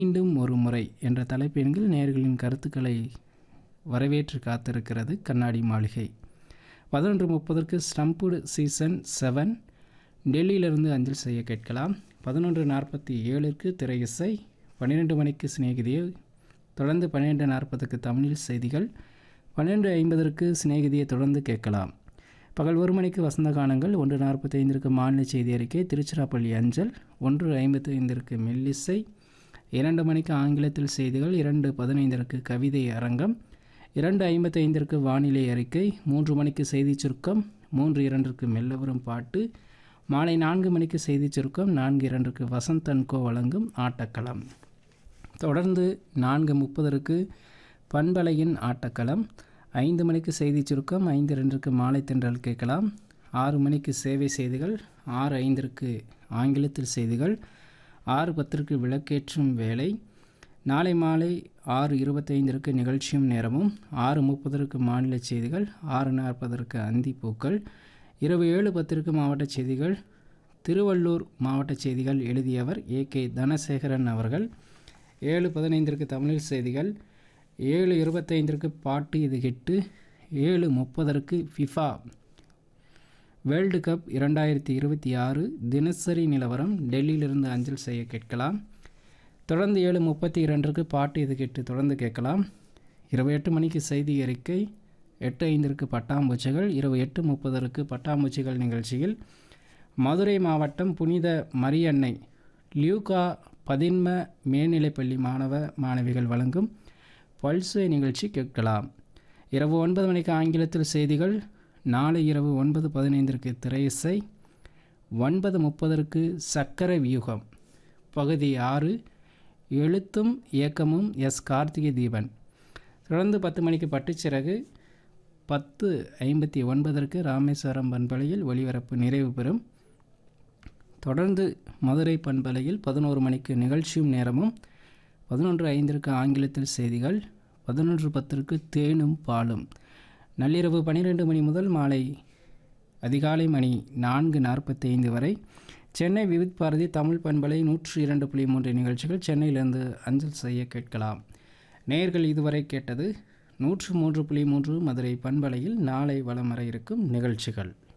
மீண்டும் ஒரு முறை என்ற தலைப்பின் கீழ் நேயர்களின் கருத்துக்களை வரவேற்று காத்திருக்கிறது கண்ணாடி மாளிகை பதினொன்று முப்பதற்கு ஸ்டம்புடு சீசன் செவன் டெல்லியிலிருந்து அஞ்சல் செய்ய கேட்கலாம் பதினொன்று நாற்பத்தி ஏழுக்கு திரை இசை பன்னிரெண்டு மணிக்கு சிநேகிதியை தொடர்ந்து பன்னிரெண்டு நாற்பதுக்கு தமிழில் செய்திகள் பன்னிரெண்டு ஐம்பதற்கு சிநேகிதியை தொடர்ந்து கேட்கலாம் பகல் ஒரு மணிக்கு வசந்த கானங்கள் ஒன்று நாற்பத்தி ஐந்திற்கு மாநில செய்தி அறிக்கை திருச்சிராப்பள்ளி அஞ்சல் ஒன்று ஐம்பத்தி ஐந்திற்கு மெல்லிசை இரண்டு மணிக்கு ஆங்கிலத்தில் செய்திகள் இரண்டு பதினைந்திற்கு கவிதை அரங்கம் இரண்டு ஐம்பத்தி ஐந்திற்கு வானிலை அறிக்கை மூன்று மணிக்கு செய்தி சுருக்கம் மூன்று இரண்டிற்கு மெல்லவரும் பாட்டு மாலை நான்கு மணிக்கு செய்தி சுருக்கம் நான்கு இரண்டுக்கு வசந்த் அன்கோ வழங்கும் ஆட்டக்களம் தொடர்ந்து நான்கு முப்பதற்கு பண்பலையின் ஆட்டக்களம் ஐந்து மணிக்கு செய்தி சுருக்கம் ஐந்து ரெண்டுக்கு மாலை தென்றல் கேட்கலாம் ஆறு மணிக்கு சேவை செய்திகள் ஆறு ஐந்திற்கு ஆங்கிலத்தில் செய்திகள் ஆறு பத்திற்கு விளக்கேற்றும் வேலை நாளை மாலை ஆறு இருபத்தைந்திற்கு நிகழ்ச்சியும் நேரமும் ஆறு முப்பதற்கு மாநில செய்திகள் ஆறு நாற்பதற்கு அந்தி பூக்கள் இரவு ஏழு பத்திற்கு மாவட்ட செய்திகள் திருவள்ளூர் மாவட்ட செய்திகள் எழுதியவர் ஏ கே தனசேகரன் அவர்கள் ஏழு பதினைந்திற்கு தமிழில் செய்திகள் ஏழு இருபத்தைந்திற்கு பாட்டு இது ஹிட்டு ஏழு முப்பதற்கு ஃபிஃபா வேர்ல்டு கப் இரண்டாயிரத்தி இருபத்தி ஆறு தினசரி நிலவரம் டெல்லியிலிருந்து அஞ்சல் செய்ய கேட்கலாம் தொடர்ந்து ஏழு முப்பத்தி இரண்டுக்கு பாட்டு இது கேட்டு தொடர்ந்து கேட்கலாம் இரவு எட்டு மணிக்கு செய்தி அறிக்கை எட்டு ஐந்திற்கு பட்டாம்பூச்சிகள் இரவு எட்டு முப்பதற்கு பட்டாம்பூச்சிகள் நிகழ்ச்சியில் மதுரை மாவட்டம் புனித மரியன்னை லியூகா பதின்ம மேல்நிலைப்பள்ளி மாணவ மாணவிகள் வழங்கும் பல்சே நிகழ்ச்சி கேட்கலாம் இரவு ஒன்பது மணிக்கு ஆங்கிலத்தில் செய்திகள் நாளை இரவு ஒன்பது பதினைந்திற்கு திரையிசை ஒன்பது முப்பதற்கு சக்கர வியூகம் பகுதி ஆறு எழுத்தும் இயக்கமும் எஸ் கார்த்திகை தீபன் தொடர்ந்து பத்து மணிக்கு பட்டுச்சிறகு பத்து ஐம்பத்தி ஒன்பதற்கு ராமேஸ்வரம் பண்பலையில் ஒளிபரப்பு நிறைவு பெறும் தொடர்ந்து மதுரை பண்பலையில் பதினோரு மணிக்கு நிகழ்ச்சியும் நேரமும் பதினொன்று ஐந்திற்கு ஆங்கிலத்தில் செய்திகள் பதினொன்று பத்திற்கு தேனும் பாலும் நள்ளிரவு பன்னிரெண்டு மணி முதல் மாலை அதிகாலை மணி நான்கு நாற்பத்தி ஐந்து வரை சென்னை விவித் பாரதி தமிழ் பண்பலை நூற்றி இரண்டு புள்ளி மூன்று நிகழ்ச்சிகள் சென்னையிலிருந்து அஞ்சல் செய்ய கேட்கலாம் நேயர்கள் இதுவரை கேட்டது நூற்று மூன்று புள்ளி மூன்று மதுரை பண்பலையில் நாளை வலம் வர இருக்கும் நிகழ்ச்சிகள்